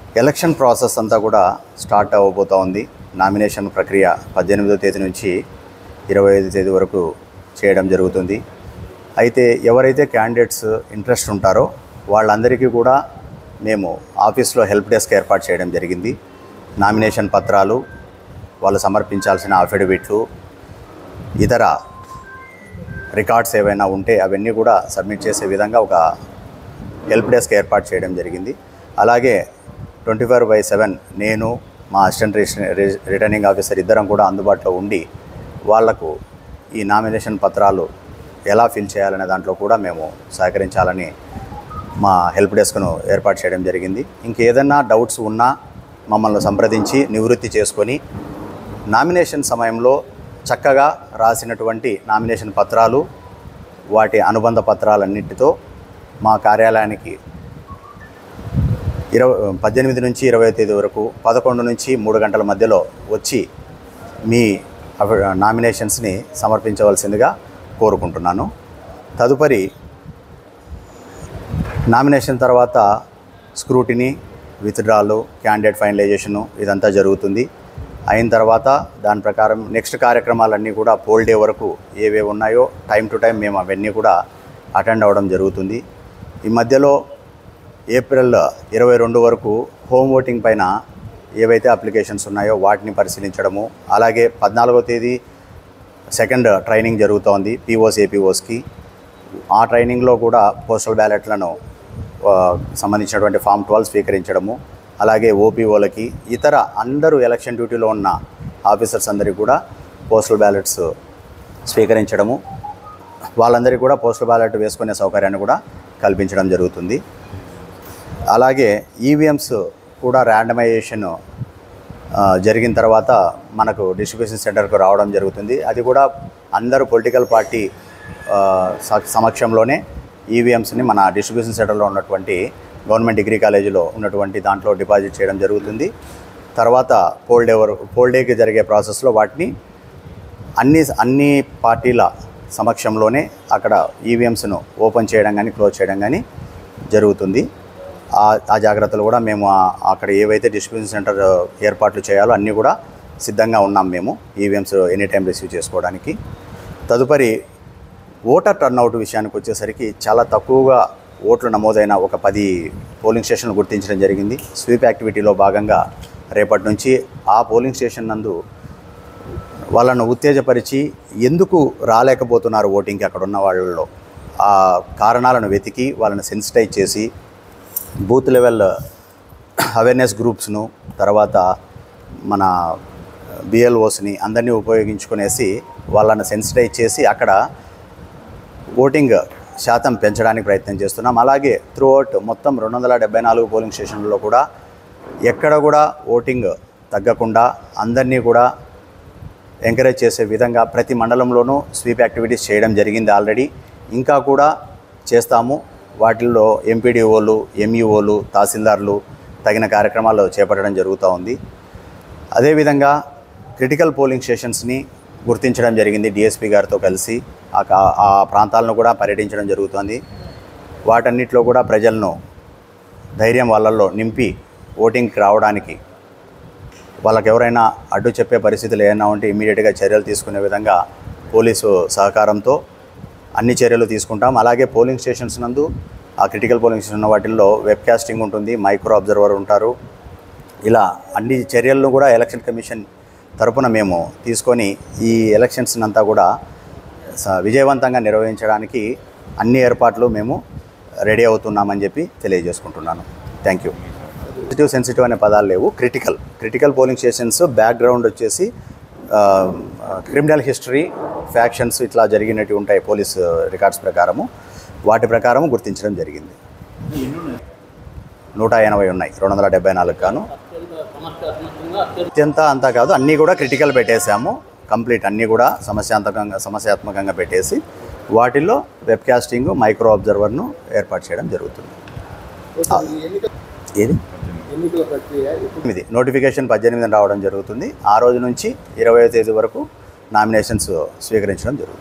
election process అంతా కూడా start అవ్వబోతూ ఉంది నామినేషన్ ప్రక్రియ పద్దెనిమిదో తేదీ నుంచి ఇరవై ఐదు తేదీ వరకు చేయడం జరుగుతుంది అయితే ఎవరైతే క్యాండిడేట్స్ ఇంట్రెస్ట్ ఉంటారో వాళ్ళందరికీ కూడా మేము ఆఫీస్లో హెల్ప్ డెస్క్ ఏర్పాటు చేయడం జరిగింది నామినేషన్ పత్రాలు వాళ్ళు సమర్పించాల్సిన అఫిడవిట్లు ఇతర రికార్డ్స్ ఏవైనా ఉంటే అవన్నీ కూడా సబ్మిట్ చేసే విధంగా ఒక హెల్ప్ డెస్క్ ఏర్పాటు చేయడం జరిగింది అలాగే ట్వంటీ ఫోర్ బై సెవెన్ నేను మా అసిస్టెంట్ రిజిస్ట్రే- రిటర్నింగ్ ఆఫీసర్ ఇద్దరం కూడా అందుబాటులో ఉండి వాళ్లకు ఈ నామినేషన్ పత్రాలు ఎలా ఫిల్ చేయాలనే దాంట్లో కూడా మేము సహకరించాలని మా హెల్ప్ డెస్క్ను ఏర్పాటు చేయడం జరిగింది ఇంకేదన్నా డౌట్స్ ఉన్నా మమ్మల్ని సంప్రదించి నివృత్తి చేసుకొని నామినేషన్ సమయంలో చక్కగా రాసినటువంటి నామినేషన్ పత్రాలు వాటి అనుబంధ పత్రాలన్నింటితో మా కార్యాలయానికి ఇరవై పద్దెనిమిది నుంచి ఇరవై తేదీ వరకు పదకొండు నుంచి మూడు గంటల మధ్యలో వచ్చి మీ అఫి- నామినేషన్స్ని సమర్పించవలసిందిగా కోరుకుంటున్నాను తదుపరి నామినేషన్ తర్వాత స్క్రూటినీ విత్డ్రాలు క్యాండిడేట్ ఫైనలైజేషను ఇదంతా జరుగుతుంది అయిన తర్వాత దాని ప్రకారం నెక్స్ట్ కార్యక్రమాలన్నీ కూడా పోల్ డే వరకు ఏవేవి ఉన్నాయో టైం టు టైం మేము అవన్నీ కూడా అటెండ్ అవ్వడం జరుగుతుంది ఈ మధ్యలో ఏప్రిల్ ఇరవై రెండు వరకు హోమ్ ఓటింగ్ పైన ఏవైతే అప్లికేషన్స్ ఉన్నాయో వాటిని పరిశీలించడము అలాగే పద్నాలుగో తేదీ సెకండ్ ట్రైనింగ్ జరుగుతోంది పీఓస్ ఏపీఓస్కి ఆ ట్రైనింగ్లో కూడా పోస్టల్ బ్యాలెట్లను ఆ, సంబంధించినటువంటి ఫామ్ ట్వెల్వ్ స్వీకరించడము అలాగే ఓపీఓలకి ఇతర అందరూ ఎలక్షన్ డ్యూటీలో ఉన్న ఆఫీసర్స్ అందరికీ కూడా పోస్టల్ బ్యాలెట్స్ స్వీకరించడము వాళ్ళందరికీ కూడా పోస్టల్ బ్యాలెట్ వేసుకునే సౌకర్యాన్ని కూడా కల్పించడం జరుగుతుంది అలాగే ఈవీఎంస్ కూడా ర్యాండమైజేషన్ ఆ, జరిగిన తర్వాత మనకు డిస్ట్రిబ్యూషన్ సెంటర్కు రావడం జరుగుతుంది అది కూడా అందరూ పొలిటికల్ పార్టీ ఆ, స- సమక్షంలోనే ఈవీఎంస్ని మన డిస్ట్రిబ్యూషన్ సెంటర్లో ఉన్నటువంటి గవర్నమెంట్ డిగ్రీ కాలేజీలో ఉన్నటువంటి దాంట్లో డిపాజిట్ చేయడం జరుగుతుంది తర్వాత పోల్ డే వరకు పోల్ డేకి జరిగే ప్రాసెస్లో వాటిని అన్ని అన్ని పార్టీల సమక్షంలోనే అక్కడ ఈవీఎంస్ను ఓపెన్ చేయడం కానీ క్లోజ్ చేయడం కానీ జరుగుతుంది ఆ ఆ జాగ్రత్తలు కూడా మేము ఆ- అక్కడ ఏవైతే డిస్ట్రిబ్యూషన్ సెంటర్ ఏర్పాట్లు చేయాలో అన్నీ కూడా సిద్ధంగా ఉన్నాం మేము ఈవీఎంస్ ఎనీ టైం రిసీవ్ చేసుకోవడానికి తదుపరి ఓటర్ టర్న్అవుట్ విషయానికి వచ్చేసరికి చాలా తక్కువగా ఓట్లు నమోదైన ఒక పది పోలింగ్ స్టేషన్లు గుర్తించడం జరిగింది స్వీప్ యాక్టివిటీలో భాగంగా రేపటి నుంచి ఆ పోలింగ్ స్టేషన్ నందు వాళ్ళను ఉత్తేజపరిచి ఎందుకు రాలేకపోతున్నారు ఓటింగ్కి అక్కడ ఉన్న వాళ్ళలో ఆ కారణాలను వెతికి వాళ్ళని సెన్సిటైజ్ చేసి బూత్ లెవెల్ అవేర్నెస్ గ్రూప్స్ను తర్వాత మన బిఎల్ఓస్ని అందరినీ ఉపయోగించుకునేసి వాళ్ళని సెన్సిటైజ్ చేసి అక్కడ ఓటింగ్ శాతం పెంచడానికి ప్రయత్నం చేస్తున్నాం అలాగే త్రూ అవుట్ మొత్తం రెండు వందల డెబ్బై నాలుగు పోలింగ్ స్టేషన్లలో కూడా ఎక్కడ కూడా ఓటింగ్ తగ్గకుండా అందరినీ కూడా ఎంకరేజ్ చేసే విధంగా ప్రతి మండలంలోనూ స్వీప్ యాక్టివిటీస్ చేయడం జరిగింది ఆల్రెడీ ఇంకా కూడా చేస్తాము వాటిల్లో ఎంపీడీఓలు ఎంఈఓలు తహసీల్దార్లు తగిన కార్యక్రమాలు చేపట్టడం జరుగుతూ ఉంది అదేవిధంగా క్రిటికల్ పోలింగ్ స్టేషన్స్ని గుర్తించడం జరిగింది డిఎస్పీ గారితో కలిసి ఆ కా- ఆ ప్రాంతాలను కూడా పర్యటించడం జరుగుతోంది వాటన్నిటిలో కూడా ప్రజలను ధైర్యం వాళ్ళల్లో నింపి ఓటింగ్కి రావడానికి వాళ్ళకి ఎవరైనా అడ్డు చెప్పే పరిస్థితులు ఏమైనా ఉంటే ఇమీడియట్గా చర్యలు తీసుకునే విధంగా పోలీసు సహకారంతో అన్ని చర్యలు తీసుకుంటాం అలాగే పోలింగ్ స్టేషన్స్ నందు ఆ క్రిటికల్ పోలింగ్ స్టేషన్ ఉన్న వాటిల్లో వెబ్ కాస్టింగ్ ఉంటుంది మైక్రో అబ్జర్వర్ ఉంటారు ఇలా అన్ని చర్యలను కూడా ఎలక్షన్ కమిషన్ తరపున మేము తీసుకొని ఈ ఎలక్షన్స్ అంతా కూడా స- విజయవంతంగా నిర్వహించడానికి అన్ని ఏర్పాట్లు మేము రెడీ అవుతున్నామని చెప్పి తెలియజేసుకుంటున్నాను థ్యాంక్ యూ సెన్సిటివ్ సెన్సిటివ్ అనే పదాలు లేవు critical critical polling stations background వచ్చేసి క్రిమినల్ హిస్టరీ ఫ్యాక్షన్స్ ఇట్లా జరిగినట్టు ఉంటాయి పోలీస్ రికార్డ్స్ ప్రకారము వాటి ప్రకారము గుర్తించడం జరిగింది నూట ఎనభై ఉన్నాయి రెండు వందల డెబ్బై నాలుగు గాను అత్యంత అంతా కాదు అన్నీ కూడా క్రిటికల్ పెట్టేశాము కంప్లీట్ అన్నీ కూడా సమస్యాంతకంగా సమస్యాత్మకంగా పెట్టేసి వాటిల్లో వెబ్ కాస్టింగ్ మైక్రో అబ్జర్వర్ను ఏర్పాటు చేయడం జరుగుతుంది ఏది ఎన్నికల ప్రక్రియ ఇప్పుడు ఇది నోటిఫికేషన్ పద్దెనిమిదిన రావడం జరుగుతుంది ఆ రోజు నుంచి ఇరవై తేదీ వరకు నామినేషన్స్ స్వీకరించడం జరుగుతుంది